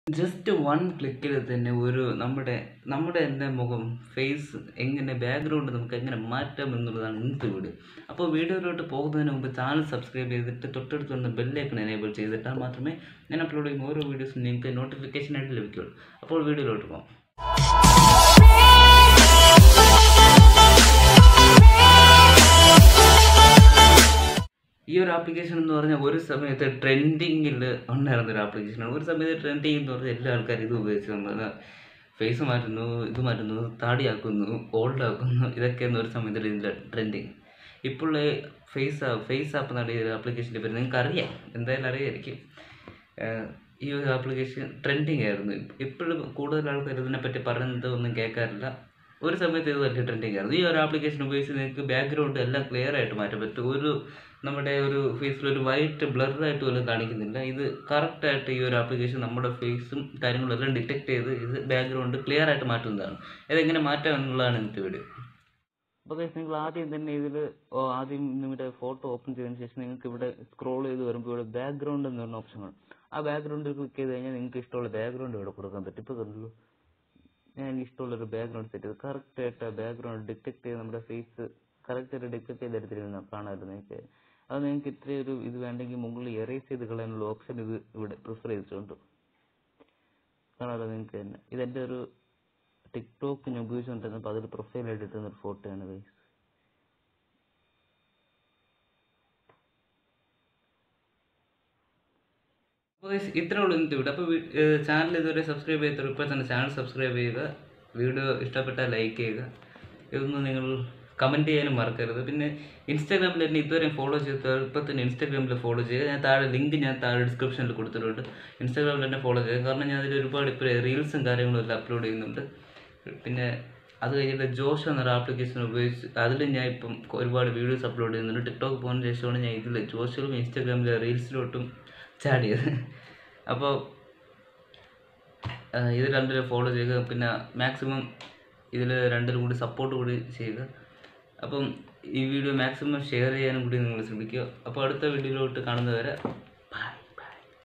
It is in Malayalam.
ജസ്റ്റ് വൺ ക്ലിക്കിൽ തന്നെ ഒരു നമ്മുടെ നമ്മുടെ തന്നെ മുഖം ഫേസ് എങ്ങനെ ബാക്ക്ഗ്രൗണ്ട് നമുക്ക് എങ്ങനെ മാറ്റാം എന്നുള്ളതാണ് ഇന്നത്തെ വീഡിയോ അപ്പോൾ വീഡിയോയിലോട്ട് പോകുന്നതിന് മുമ്പ് ചാനൽ സബ്സ്ക്രൈബ് ചെയ്തിട്ട് തൊട്ടടുത്ത് വന്ന് ബെല്ലൈക്കൺ എനേബിൾ ചെയ്തിട്ടാൽ മാത്രമേ ഞാൻ അപ്ലോഡ് ചെയ്യുന്ന ഓരോ വീഡിയോസും നിങ്ങൾക്ക് നോട്ടിഫിക്കേഷൻ ആയിട്ട് ലഭിക്കുകയുള്ളൂ അപ്പോൾ വീഡിയോയിലോട്ട് പോകാം ഈ ഒരു ആപ്ലിക്കേഷൻ എന്ന് പറഞ്ഞാൽ ഒരു സമയത്ത് ട്രെൻഡിങ്ങിൽ ഉണ്ടായിരുന്ന ഒരു ആപ്ലിക്കേഷനാണ് ഒരു സമയത്ത് ട്രെൻഡിങ് എന്ന് പറഞ്ഞാൽ എല്ലാ ആൾക്കാരും ഇത് ഉപയോഗിച്ച് നമ്മൾ ഫേസ് മാറ്റുന്നു ഇത് മാറ്റുന്നു താടിയാക്കുന്നു ഓൾഡ് ആക്കുന്നു ഇതൊക്കെയാണ് ഒരു സമയത്ത് ഇതിൻ്റെ ട്രെൻഡിങ് ഇപ്പോൾ ഫേസ് ഫേസ് ആപ്പ് എന്നാണ് ഈ ഒരു ആപ്ലിക്കേഷൻ്റെ പേര് നിങ്ങൾക്ക് അറിയാം എന്തായാലും അറിയായിരിക്കും ഏഹ് ഈ ഒരു ആപ്ലിക്കേഷൻ ട്രെൻഡിങ് ആയിരുന്നു ഇപ്പോഴും കൂടുതൽ ആൾക്കാർ ഇതിനെപ്പറ്റി പറയുന്നത് ഒന്നും കേൾക്കാറില്ല ഒരു സമയത്ത് ഇത് വലിയ ട്രെൻഡിങ് ആയിരുന്നു ഈ ഒരു ആപ്ലിക്കേഷൻ ഉപയോഗിച്ച് നിങ്ങൾക്ക് ബാക്ക്ഗ്രൗണ്ട് എല്ലാം ക്ലിയർ ആയിട്ട് മാറ്റാൻ പറ്റും ഒരു നമ്മുടെ ഒരു ഫേസിൽ ഒരു വൈറ്റ് ബ്ലറായിട്ട് പോലും കാണിക്കുന്നില്ല ഇത് കറക്റ്റായിട്ട് ഈ ഒരു ആപ്ലിക്കേഷൻ നമ്മുടെ ഫേസും കാര്യങ്ങളും എല്ലാം ഡിറ്റക്ട് ചെയ്ത് ഇത് ബാക്ക്ഗ്രൗണ്ട് ക്ലിയർ ആയിട്ട് മാറ്റുന്നതാണ് ഇതെങ്ങനെ മാറ്റാം എന്നുള്ളതാണ് ഇന്നത്തെ വീഡിയോ അപ്പോൾ guys, നിങ്ങൾ ആദ്യം തന്നെ ഇതിൽ ആദ്യം നിങ്ങളുടെ ഫോട്ടോ ഓപ്പൺ ചെയ്തതിന് ശേഷം നിങ്ങൾക്ക് ഇവിടെ സ്ക്രോൾ ചെയ്ത് വരുമ്പോൾ ഇവിടെ ബാക്ക്ഗ്രൗണ്ട് എന്ന് പറഞ്ഞ ഓപ്ഷൻ കാണും ആ ബാക്ക്ഗ്രൗണ്ടിൽ ക്ലിക്ക് ചെയ്ത് കഴിഞ്ഞാൽ നിങ്ങൾക്ക് ഇഷ്ടമുള്ള ബാക്ക്ഗ്രൗണ്ട് ഇവിടെ കൊടുക്കാൻ പറ്റും ഇപ്പോൾ കണ്ടല്ലോ ഞാൻ എനിക്ക് ഇഷ്ടമുള്ളൊരു ബാക്ക്ഗ്രൗണ്ട് സെറ്റ് ചെയ്ത് കറക്റ്റ് ആയിട്ട് ആ ബാക്ക്ഗ്രൗണ്ട് ഡിറ്റക്ട് ചെയ്ത് നമ്മുടെ ഫേസ് കറക്റ്റ് ആയിട്ട് ഡിറ്റക്ട് ചെയ്ത് എടുത്തിരുന്ന കാണാമല്ലോ നിങ്ങൾക്ക് അത് നിങ്ങൾക്ക് ഇത്രയും ഒരു ഇത് വേണ്ടെങ്കിൽ മുകളിൽ എറേസ് ചെയ്ത് കളയാനുള്ള ഓപ്ഷൻ ഇത് ഇവിടെ പ്രിഫർ ചെയ്തിട്ടുണ്ട് കാണാമല്ലോ നിങ്ങൾക്ക് തന്നെ ഇതെൻ്റെ ഒരു ടിക്ടോക്ക് ഞാൻ ഉപയോഗിച്ചുകൊണ്ടിരുന്നപ്പോൾ അതിൽ പ്രൊഫൈലായിട്ട് ഇട്ടുന്ന ഒരു ഫോട്ടോയാണ് ഗൈസ് അപ്പോൾ guys, ഇത്രേ ഉള്ളൂ ഇന്നത്തെ വീഡിയോ അപ്പോൾ ചാനൽ ഇതുവരെ സബ്സ്ക്രൈബ് ചെയ്തവർ ഇപ്പോൾ തന്നെ ചാനൽ സബ്സ്ക്രൈബ് ചെയ്യുക വീഡിയോ ഇഷ്ടപ്പെട്ടാൽ ലൈക്ക് ചെയ്യുക ഇതൊന്നും നിങ്ങൾ കമൻറ്റ് ചെയ്യാനും മറക്കരുത് പിന്നെ ഇൻസ്റ്റാഗ്രാമിൽ എന്നെ ഇതുവരെ ഫോളോ ചെയ്തവർ ഇപ്പോൾ തന്നെ ഇൻസ്റ്റാഗ്രാമിൽ ഫോളോ ചെയ്യുക ഞാൻ താഴെ ലിങ്ക് ഞാൻ താഴെ ഡിസ്ക്രിപ്ഷനിൽ കൊടുത്തിട്ടുണ്ട് ഇൻസ്റ്റാഗ്രാമിൽ എന്നെ ഫോളോ ചെയ്യുക കാരണം ഞാൻ അതിൽ ഒരുപാട് ഇപ്പോൾ റീൽസും കാര്യങ്ങളും എല്ലാം അപ്ലോഡ് ചെയ്യുന്നുണ്ട് പിന്നെ അത് കഴിഞ്ഞിട്ട് ജോഷ് എന്നൊരു ആപ്ലിക്കേഷൻ ഉപയോഗിച്ച് അതിൽ ഞാൻ ഇപ്പം ഒരുപാട് വീഡിയോസ് അപ്ലോഡ് ചെയ്യുന്നുണ്ട് ടിക്ടോക്ക് പോകുന്ന ശേഷമാണ് ഞാൻ ഇതിൽ ജോഷിലും ഇൻസ്റ്റാഗ്രാമിലെ റീൽസിലോട്ടും ചാടിയത് അപ്പോൾ ഇത് രണ്ടിലും ഫോളോ ചെയ്യുക പിന്നെ മാക്സിമം ഇതിൽ രണ്ടിലും കൂടി സപ്പോർട്ട് കൂടി ചെയ്യുക അപ്പം ഈ വീഡിയോ മാക്സിമം ഷെയർ ചെയ്യാനും കൂടി നിങ്ങൾ ശ്രമിക്കുക അപ്പോൾ അടുത്ത വീഡിയോയിലോട്ട് കാണുന്നവരെ